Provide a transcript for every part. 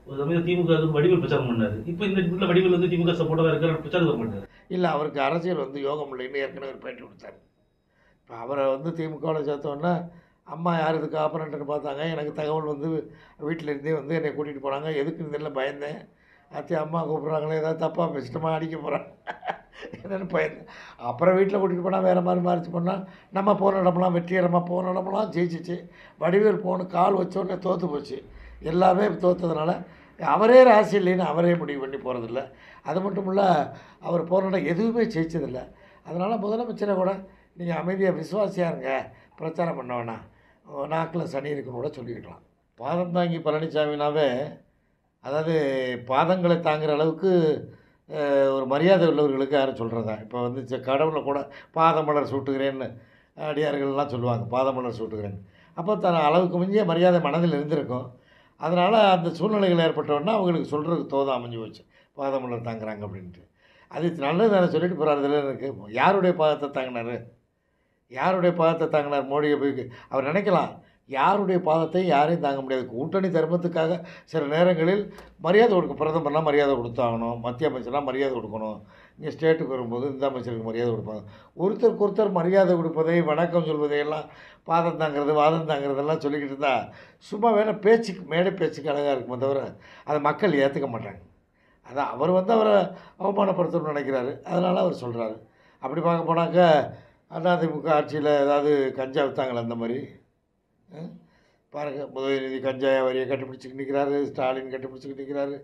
ஒரு சமயம் திமுக வந்து வடிவேல் பிரச்சாரம் பண்ணாரு இப்போ இந்த வீட்டில் வடிவேல் வந்து திமுக சப்போர்ட்டாக இருக்கிற பிரச்சாரம் வர மாட்டாரு இல்லை அவருக்கு அரசியல் வந்து யோகம் இல்லைன்னு ஏற்கனவே ஒரு பேட்டி கொடுத்தாரு இப்போ அவரை வந்து திமுகவில் சேர்த்தோன்னே அம்மா யார் இதுக்கு ஆப்பரண்ட்னு பார்த்தாங்க எனக்கு தகவல் வந்து வீட்டில் இருந்தே வந்து என்னை கூட்டிகிட்டு போனாங்க எதுக்குன்னு தெரியல பயந்தேன் அத்தி அம்மா கூப்பிட்றாங்களே ஏதாவது தப்பாக பேசிட்டோமா அடிக்க போகிறாங்க என்னென்னு பயந்தேன் அப்புறம் வீட்டில் கூட்டிகிட்டு போனால் வேறு மாதிரி மாறிச்சு பண்ணால் நம்ம போன இடமெல்லாம் வெற்றிகரமாக போன இடமெல்லாம் ஜெயிச்சிச்சு வடிவேல் போன கால் வச்சோடனே தோற்று போச்சு எல்லாமே தோற்றதுனால அவரே ராசி இல்லைன்னு அவரே முடிவு பண்ணி போகிறதில்ல அது மட்டும் இல்லை அவர் போன இடம் எதுவுமே ஜெயிச்சதில்ல அதனால் முதலமைச்சரை கூட நீங்கள் அமைதியாக விசுவாசியாக இருங்க பிரச்சாரம் பண்ண வேணாம் நாக்கில் சனி இருக்குன்னு கூட சொல்லியிருக்கலாம் பாதம் தாங்கி பழனிசாமினாவே அதாவது பாதங்களை தாங்குற அளவுக்கு அஹ், ஒரு மரியாதை உள்ளவர்களுக்கு யாரும் சொல்கிறதா இப்போ வந்து ச- கடவுளை கூட பாதமலர் சூட்டுகிறேன்னு அடியார்கள்லாம் சொல்லுவாங்க பாதமலர் சூட்டுகிறேன்னு அப்போ தன் அளவுக்கு மிஞ்சிய மரியாதை மனதில் இருந்திருக்கும் அதனால் அந்த சூழ்நிலைகள் ஏற்பட்டோன்னா அவங்களுக்கு சொல்கிறதுக்கு தோதம் அமைஞ்சு போச்சு பாதமலர் தாங்குறாங்க அப்படின்ட்டு அது நல்லது தானே சொல்லிட்டு போகிறார் இதில் இருக்கு யாருடைய பாதத்தை தாங்கினார் யாருடைய பாதத்தை தாங்கினார் மோடியை போய் அவர் நினைக்கலாம் யாருடைய பாதத்தையும் யாரையும் தாங்க முடியாது கூட்டணி தர்மத்துக்காக சில நேரங்களில் மரியாதை கொடுக்க பிரதமர்லாம் மரியாதை கொடுத்தாகணும் மத்திய அமைச்சர்லாம் மரியாதை கொடுக்கணும் இங்கே ஸ்டேட்டுக்கு வரும்போது இந்த அமைச்சருக்கு மரியாதை கொடுப்பாங்க ஒருத்தருக்கு ஒருத்தர் மரியாதை கொடுப்பதை வணக்கம் சொல்வதையெல்லாம் பாதம் தாங்கிறது வாதம் தாங்கிறதெல்லாம் சொல்லிக்கிட்டு இருந்தால் சும்மா வேணால் பேச்சுக்கு மேடை பேச்சுக்கு அழகாக இருக்குமே தவிர அதை மக்கள் ஏற்றுக்க மாட்டாங்க அதான் அவர் வந்து அவரை அவமானப்படுத்தணும்னு நினைக்கிறாரு அதனால் அவர் சொல்கிறாரு அப்படி பார்க்க போனாக்கா அதிமுக ஆட்சியில் ஏதாவது கஞ்சா விற்றாங்களே அந்த மாதிரி பாருங்கள் உதயநிதி கஞ்சா வரியை கண்டுபிடிச்சிக்கிட்டு நிற்கிறாரு ஸ்டாலின் கண்டுபிடிச்சிக்கிட்டு நிற்கிறாரு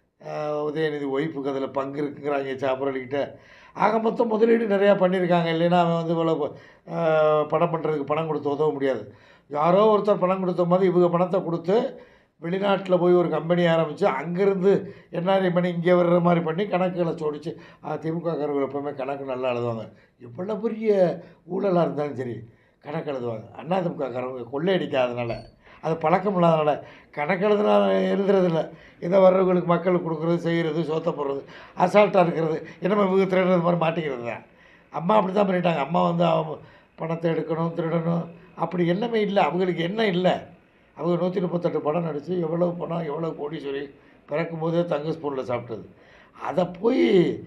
ஆஹ் உதயநிதி ஒய்ஃபுக்கு அதில் பங்கு இருக்குங்கிறாங்க சாப்பிட்றதுக்கிட்ட ஆக மொத்தம் முதலீடு நிறையா பண்ணியிருக்காங்க இல்லைன்னா அவன் வந்து இவ்வளோ ஆஹ் படம் பண்ணுறதுக்கு பணம் கொடுத்து உதவ முடியாது யாரோ ஒருத்தர் பணம் கொடுத்த மாதிரி இவங்க பணத்தை கொடுத்து வெளிநாட்டில் போய் ஒரு கம்பெனி ஆரம்பித்து அங்கேருந்து என்ஆர்ஐ பண்ணி இங்கே வர்ற மாதிரி பண்ணி கணக்குகளை சோடிச்சு திமுக காரர்கள் எப்போவுமே கணக்கு நல்லா எழுதுவாங்க எவ்வளோ பெரிய ஊழலாக இருந்தாலும் சரி கணக்கு எழுதுவாங்க அதிமுக காரவங்க கொள்ளையடிக்காதனால அது பழக்கம் இல்லாதனால கணக்கு எழுதுனா எழுதுறதில்ல இதை வர்றவங்களுக்கு மக்களுக்கு கொடுக்குறது செய்கிறது சோத்த போடுறது அசால்ட்டாக இருக்கிறது என்னமோ இவங்க திருடுறது மாதிரி மாட்டிக்கிறது தான் அம்மா அப்படி தான் பண்ணிட்டாங்க அம்மா வந்து அவங்க பணத்தை எடுக்கணும் திருடணும் அப்படி எண்ணமே இல்லை அவங்களுக்கு என்ன இல்லை அவங்க நூற்றி முப்பத்தெட்டு படம் நடித்து எவ்வளோ பணம் எவ்வளோ கோடீஸ்வரி பிறக்கும் போதே தங்க ஸ்பூனில் சாப்பிட்டது அதை போய்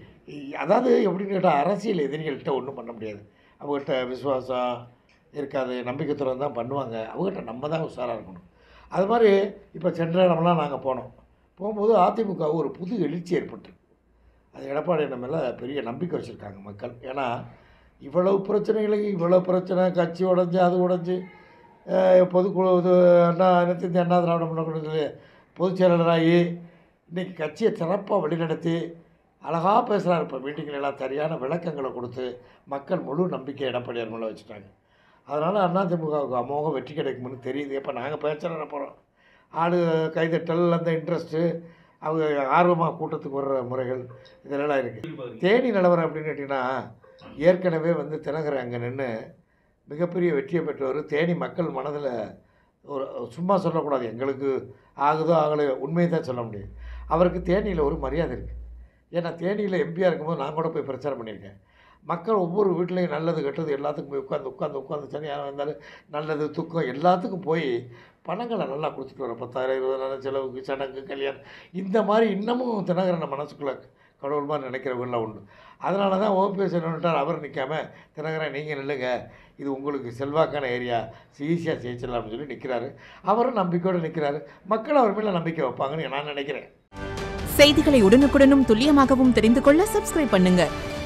அதாவது எப்படின்னு கேட்டால் அரசியல் எதிரிகள்கிட்ட ஒன்றும் பண்ண முடியாது அவங்ககிட்ட விசுவாசம் இருக்காது நம்பிக்கை துறம் தான் பண்ணுவாங்க அவங்ககிட்ட நம்ம தான் உஷாராக இருக்கணும் அது மாதிரி இப்போ சென்ற இடம்லாம் நாங்கள் போனோம் போகும்போது அதிமுக ஒரு புது எழுச்சி ஏற்பட்டு அது எடப்பாடி நம்ம மேலே பெரிய நம்பிக்கை வச்சுருக்காங்க மக்கள் ஏன்னா இவ்வளவு பிரச்சனைகளுக்கு இவ்வளோ பிரச்சனை கட்சி உடஞ்சி அது உடஞ்சி பொதுக்குழு இது அண்ணா அனைத்து இந்திய அண்ணா திராவிட முன்னேற்ற பொதுச் செயலாளராகி இன்றைக்கி கட்சியை சிறப்பாக வழிநடத்தி அழகாக பேசுகிறார் இப்போ மீட்டிங்கில் எல்லாம் சரியான விளக்கங்களை கொடுத்து மக்கள் முழு நம்பிக்கை எடப்பாடியார் மேலே வச்சுட்டாங்க அதனால் அதிமுகவுக்கு அமோக வெற்றி கிடைக்கும்னு தெரியுது இப்போ நாங்கள் பேச்சுற போகிறோம் ஆடு கைதட்டல் அந்த இன்ட்ரெஸ்ட்டு அவங்க ஆர்வமாக கூட்டத்துக்கு வர்ற முறைகள் இதெல்லாம் இருக்குது தேனி நிலவரம் அப்படின்னு கேட்டிங்கன்னா ஏற்கனவே வந்து தினகரன் அங்கே நின்று மிகப்பெரிய வெற்றியை பெற்றவர் தேனி மக்கள் மனதில் ஒரு சும்மா சொல்லக்கூடாது எங்களுக்கு ஆகுதோ ஆகலையோ உண்மையை தான் சொல்ல முடியும் அவருக்கு தேனியில் ஒரு மரியாதை இருக்குது ஏன்னா தேனியில் எம்பியாக இருக்கும்போது நான் கூட போய் பிரச்சாரம் பண்ணியிருக்கேன் மக்கள் ஒவ்வொரு வீட்லேயும் நல்லது கெட்டது எல்லாத்துக்கும் போய் உட்காந்து உட்காந்து உட்காந்து சனியாக இருந்தாலும் நல்லது துக்கம் எல்லாத்துக்கும் போய் பணங்களை நல்லா கொடுத்துட்டு வர பத்தாயிரம் இருபதாயிரம் செலவுக்கு சடங்கு கல்யாணம் இந்த மாதிரி இன்னமும் தினகரனை மனசுக்குள்ளே கடவுள் மாதிரி நினைக்கிறவங்களாம் உண்டு அதனால தான் ஓபிஎஸ் என்னட்டார் அவர் நிற்காம தினகரன் நீங்கள் நில்லுங்க இது உங்களுக்கு செல்வாக்கான ஏரியா ஈஸியாக ஜெயிச்சிடலாம்னு சொல்லி நிற்கிறாரு அவரும் நம்பிக்கையோடு நிற்கிறாரு மக்கள் அவர் மேலே நம்பிக்கை வைப்பாங்கன்னு நான் நினைக்கிறேன் செய்திகளை உடனுக்குடனும் துல்லியமாகவும் தெரிந்து கொள்ள சப்ஸ்கிரைப் பண்ணுங்க